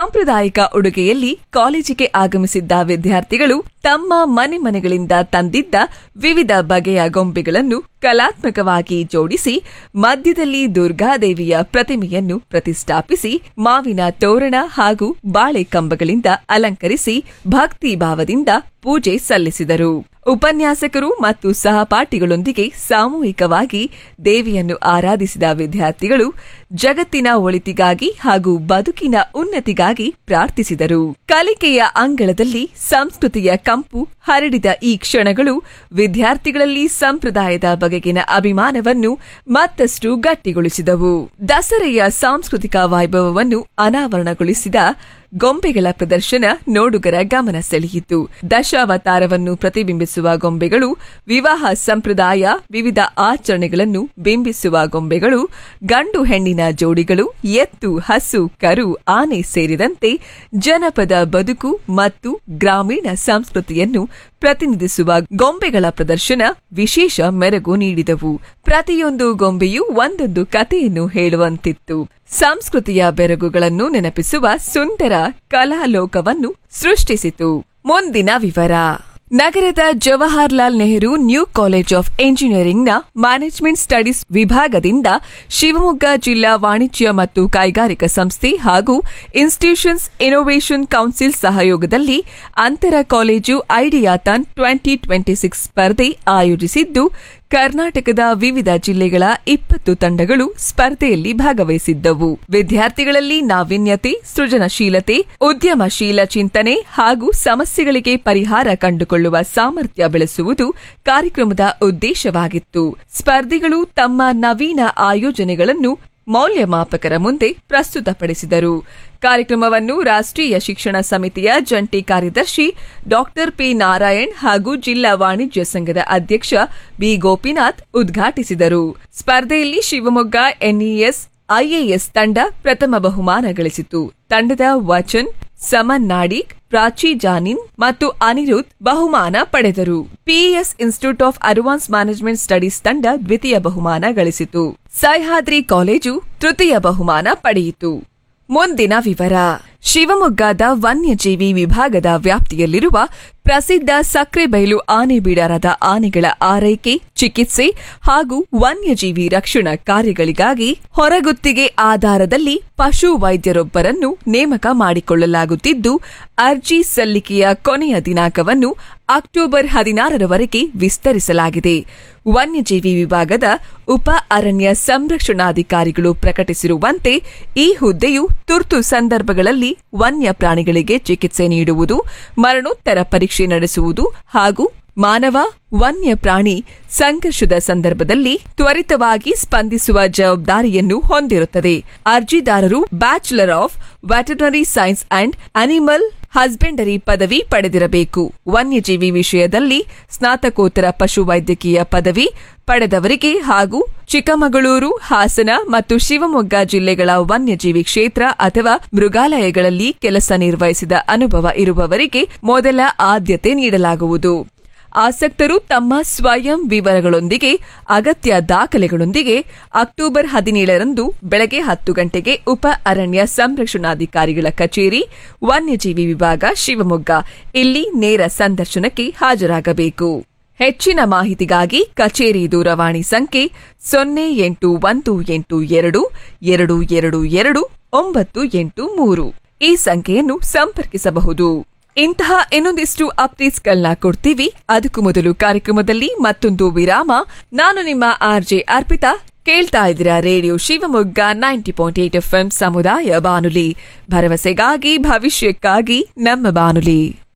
ಸಾಂಪ್ರದಾಯಿಕ ಉಡುಗೆಯಲ್ಲಿ ಕಾಲೇಜಿಗೆ ಆಗಮಿಸಿದ್ದ ವಿದ್ಯಾರ್ಥಿಗಳು ತಮ್ಮ ಮನೆ ಮನೆಗಳಿಂದ ತಂದಿದ್ದ ವಿವಿಧ ಬಗೆಯ ಗೊಂಬೆಗಳನ್ನು ಕಲಾತ್ಮಕವಾಗಿ ಜೋಡಿಸಿ ಮಧ್ಯದಲ್ಲಿ ದುರ್ಗಾದೇವಿಯ ಪ್ರತಿಮೆಯನ್ನು ಪ್ರತಿಷ್ಠಾಪಿಸಿ ಮಾವಿನ ತೋರಣ ಹಾಗೂ ಬಾಳೆ ಕಂಬಗಳಿಂದ ಅಲಂಕರಿಸಿ ಭಕ್ತಿ ಭಾವದಿಂದ ಪೂಜೆ ಸಲ್ಲಿಸಿದರು ಉಪನ್ಯಾಸಕರು ಮತ್ತು ಸಹಪಾಠಿಗಳೊಂದಿಗೆ ಸಾಮೂಹಿಕವಾಗಿ ದೇವಿಯನ್ನು ಆರಾಧಿಸಿದ ವಿದ್ಯಾರ್ಥಿಗಳು ಜಗತ್ತಿನ ಒಳಿತಿಗಾಗಿ ಹಾಗೂ ಬದುಕಿನ ಉನ್ನತಿಗಾಗಿ ಪ್ರಾರ್ಥಿಸಿದರು ಕಲಿಕೆಯ ಅಂಗಳದಲ್ಲಿ ಸಂಸ್ಕೃತಿಯ ಕಂಪು ಹರಡಿದ ಈ ಕ್ಷಣಗಳು ವಿದ್ಯಾರ್ಥಿಗಳಲ್ಲಿ ಸಂಪ್ರದಾಯದ ಬಗೆಗಿನ ಅಭಿಮಾನವನ್ನು ಮತ್ತಷ್ಟು ಗಟ್ಟಿಗೊಳಿಸಿದವು ದಸರೆಯ ಸಾಂಸ್ಕೃತಿಕ ವೈಭವವನ್ನು ಅನಾವರಣಗೊಳಿಸಿದ ಗೊಂಬೆಗಳ ಪ್ರದರ್ಶನ ನೋಡುಗರ ಗಮನ ಸೆಳೆಯಿತು ದಶಾವತಾರವನ್ನು ಪ್ರತಿಬಿಂಬಿಸುವ ಗೊಂಬೆಗಳು ವಿವಾಹ ಸಂಪ್ರದಾಯ ವಿವಿಧ ಆಚರಣೆಗಳನ್ನು ಬಿಂಬಿಸುವ ಗೊಂಬೆಗಳು ಗಂಡು ಹೆಣ್ಣಿನ ಜೋಡಿಗಳು ಎತ್ತು ಹಸು ಕರು ಆನೆ ಸೇರಿದಂತೆ ಜನಪದ ಬದುಕು ಮತ್ತು ಗ್ರಾಮೀಣ ಸಂಸ್ಕೃತಿಯನ್ನು ಪ್ರತಿನಿಧಿಸುವ ಗೊಂಬೆಗಳ ಪ್ರದರ್ಶನ ವಿಶೇಷ ಮೆರುಗು ನೀಡಿದವು ಪ್ರತಿಯೊಂದು ಗೊಂಬೆಯೂ ಒಂದೊಂದು ಕಥೆಯನ್ನು ಹೇಳುವಂತಿತ್ತು ಸಂಸ್ಕೃತಿಯ ಬೆರಗುಗಳನ್ನು ನೆನಪಿಸುವ ಸುಂದರ ಕಲಾಲೋಕವನ್ನು ಸೃಷ್ಟಿಸಿತು ಮುಂದಿನ ವಿವರ ನಗರದ Jawaharlal Nehru new college of ಎಂಜಿನಿಯರಿಂಗ್ನ ಮ್ಯಾನೇಜ್ಮೆಂಟ್ ಸ್ಟಡೀಸ್ ವಿಭಾಗದಿಂದ ಶಿವಮೊಗ್ಗ ಜಿಲ್ಲಾ ವಾಣಿಜ್ಯ ಮತ್ತು ಕೈಗಾರಿಕಾ ಸಂಸ್ಥೆ ಹಾಗೂ ಇನ್ಸ್ಟಿಟ್ಯೂಷನ್ಸ್ ಇನೋವೇಷನ್ ಕೌನ್ಸಿಲ್ ಸಹಯೋಗದಲ್ಲಿ ಅಂತರ college ideathon twenty twenty six ಸ್ಪರ್ಧೆ ಆಯೋಜಿಸಿದ್ದು ಕರ್ನಾಟಕದ ವಿವಿಧ ಜಿಲ್ಲೆಗಳ ಇಪ್ಪತ್ತು ತಂಡಗಳು ಸ್ಪರ್ಧೆಯಲ್ಲಿ ಭಾಗವಹಿಸಿದ್ದವು ವಿದ್ಯಾರ್ಥಿಗಳಲ್ಲಿ ನಾವೀನ್ಯತೆ ಸೃಜನಶೀಲತೆ ಉದ್ಯಮಶೀಲ ಚಿಂತನೆ ಹಾಗೂ ಸಮಸ್ಯೆಗಳಿಗೆ ಪರಿಹಾರ ಕಂಡುಕೊಳ್ಳುವ ಸಾಮರ್ಥ್ಯ ಬೆಳೆಸುವುದು ಕಾರ್ಯಕ್ರಮದ ಉದ್ದೇಶವಾಗಿತ್ತು ಸ್ಪರ್ಧಿಗಳು ತಮ್ಮ ನವೀನ ಆಯೋಜನೆಗಳನ್ನು ಮೌಲ್ಯಮಾಪಕರ ಮುಂದೆ ಪ್ರಸ್ತುತಪಡಿಸಿದರು ಕಾರ್ಯಕ್ರಮವನ್ನು ರಾಷ್ಟ್ರೀಯ ಶಿಕ್ಷಣ ಸಮಿತಿಯ ಜಂಟಿ ಕಾರ್ಯದರ್ಶಿ ಡಾಕ್ಟರ್ ಪಿ ನಾರಾಯಣ್ ಹಾಗೂ ಜಿಲ್ಲಾ ವಾಣಿಜ್ಯ ಸಂಘದ ಅಧ್ಯಕ್ಷ ಬಿ ಗೋಪಿನಾಥ್ ಉದ್ಘಾಟಿಸಿದರು ಸ್ಪರ್ಧೆಯಲ್ಲಿ ಶಿವಮೊಗ್ಗ ಎನ್ಇಎಸ್ ಐಎಎಸ್ ತಂಡ ಪ್ರಥಮ ಬಹುಮಾನ ಗಳಿಸಿತು ತಂಡದ ವಚನ್ ಸಮನ್ ನಾಡಿಗ್ ಪ್ರಾಚಿ ಜಾನಿನ್ ಮತ್ತು ಅನಿರುದ್ಧ್ ಬಹುಮಾನ ಪಡೆದರು PES institute of advance management studies ತಂಡ ದ್ವಿತೀಯ ಬಹುಮಾನ ಗಳಿಸಿತು ಸಹ್ಯಾದ್ರಿ ಕಾಲೇಜು ತೃತೀಯ ಬಹುಮಾನ ಪಡೆಯಿತು ಮುಂದಿನ ವಿವರ ಶಿವಮೊಗ್ಗದ ವನ್ಯಜೀವಿ ವಿಭಾಗದ ವ್ಯಾಪ್ತಿಯಲ್ಲಿರುವ ಪ್ರಸಿದ್ಧ ಸಕ್ರೆಬೈಲು ಆನೆ ಬಿಡಾರದ ಆನೆಗಳ ಆರೈಕೆ ಚಿಕಿತ್ಸೆ ಹಾಗೂ ವನ್ಯಜೀವಿ ರಕ್ಷಣಾ ಕಾರ್ಯಗಳಿಗಾಗಿ ಹೊರಗುತ್ತಿಗೆ ಆಧಾರದಲ್ಲಿ ಪಶು ವೈದ್ಯರೊಬ್ಬರನ್ನು ನೇಮಕ ಮಾಡಿಕೊಳ್ಳಲಾಗುತ್ತಿದ್ದು ಅರ್ಜಿ ಸಲ್ಲಿಕೆಯ ಕೊನೆಯ ದಿನಾಂಕವನ್ನು ಅಕ್ಟೋಬರ್ ಹದಿನಾರರವರೆಗೆ ವಿಸ್ತರಿಸಲಾಗಿದೆ ವನ್ಯಜೀವಿ ವಿಭಾಗದ ಉಪ ಅರಣ್ಯ ಸಂರಕ್ಷಣಾಧಿಕಾರಿಗಳು ಪ್ರಕಟಿಸಿರುವಂತೆ ಈ ಹುದ್ದೆಯು ತುರ್ತು ಸಂದರ್ಭಗಳಲ್ಲಿ ವನ್ಯ ಪ್ರಾಣಿಗಳಿಗೆ ಚಿಕಿತ್ಸೆ ನೀಡುವುದು ಮರಣೋತ್ತರ ಪರೀಕ್ಷೆ ನಡೆಸುವುದು ಹಾಗೂ ಮಾನವ ವನ್ಯ ಪ್ರಾಣಿ ಸಂಘರ್ಷದ ಸಂದರ್ಭದಲ್ಲಿ ತ್ವರಿತವಾಗಿ ಸ್ಪಂದಿಸುವ ಜವಾಬ್ದಾರಿಯನ್ನು ಹೊಂದಿರುತ್ತದೆ ಅರ್ಜಿದಾರರು bachelor of veterinary science and animal husbandry ಪದವಿ ಪಡೆದಿರಬೇಕು ವನ್ಯಜೀವಿ ವಿಷಯದಲ್ಲಿ ಸ್ನಾತಕೋತ್ತರ ಪಶುವೈದ್ಯಕೀಯ ಪದವಿ ಪಡೆದವರಿಗೆ ಹಾಗೂ ಚಿಕ್ಕಮಗಳೂರು ಹಾಸನ ಮತ್ತು ಶಿವಮೊಗ್ಗ ಜಿಲ್ಲೆಗಳ ವನ್ಯಜೀವಿ ಕ್ಷೇತ್ರ ಅಥವಾ ಮೃಗಾಲಯಗಳಲ್ಲಿ ಕೆಲಸ ನಿರ್ವಹಿಸಿದ ಅನುಭವ ಇರುವವರಿಗೆ ಮೊದಲ ಆದ್ಯತೆ ನೀಡಲಾಗುವುದು ಆಸಕ್ತರು ತಮ್ಮ ಸ್ವಯಂ ವಿವರಗಳೊಂದಿಗೆ ಅಗತ್ಯ ದಾಖಲೆಗಳೊಂದಿಗೆ ಅಕ್ಟೋಬರ್ ಹದಿನೇಳರಂದು ಬೆಳಗ್ಗೆ ಹತ್ತು ಗಂಟೆಗೆ ಉಪ ಅರಣ್ಯ ಸಂರಕ್ಷಣಾಧಿಕಾರಿಗಳ ಕಚೇರಿ ವನ್ಯಜೀವಿ ವಿಭಾಗ ಶಿವಮೊಗ್ಗ ಇಲ್ಲಿ ನೇರ ಸಂದರ್ಶನಕ್ಕೆ ಹಾಜರಾಗಬೇಕು ಹೆಚ್ಚಿನ ಮಾಹಿತಿಗಾಗಿ ಕಚೇರಿ ದೂರವಾಣಿ ಸಂಖ್ಯೆ ಸೊನ್ನೆ ಎಂಟು ಒಂದು ಎಂಟು ಎರಡು ಎರಡು ಎರಡು ಎರಡು ಒಂಬತ್ತು ಎಂಟು ಮೂರು ಈ ಸಂಖ್ಯೆಯನ್ನು ಸಂಪರ್ಕಿಸಬಹುದು ಇಂತಹ ಇನ್ನೊಂದಿಷ್ಟು ಅಪ್ಡೇಟ್ಸ್ಗಳನ್ನ ಕೊಡ್ತೀವಿ ಅದಕ್ಕೂ ಮೊದಲು ಕಾರ್ಯಕ್ರಮದಲ್ಲಿ ಮತ್ತೊಂದು ವಿರಾಮ ನಾನು ನಿಮ್ಮ ಆರ್ಜೆ ಅರ್ಪಿತಾ ಕೇಳ್ತಾ ಇದ್ದೀರಾ radio Shivamogga ninety point eight F ಸಮುದಾಯ ಬಾನುಲಿ ಭರವಸೆಗಾಗಿ ಭವಿಷ್ಯಕ್ಕಾಗಿ ನಮ್ಮ ಬಾನುಲಿ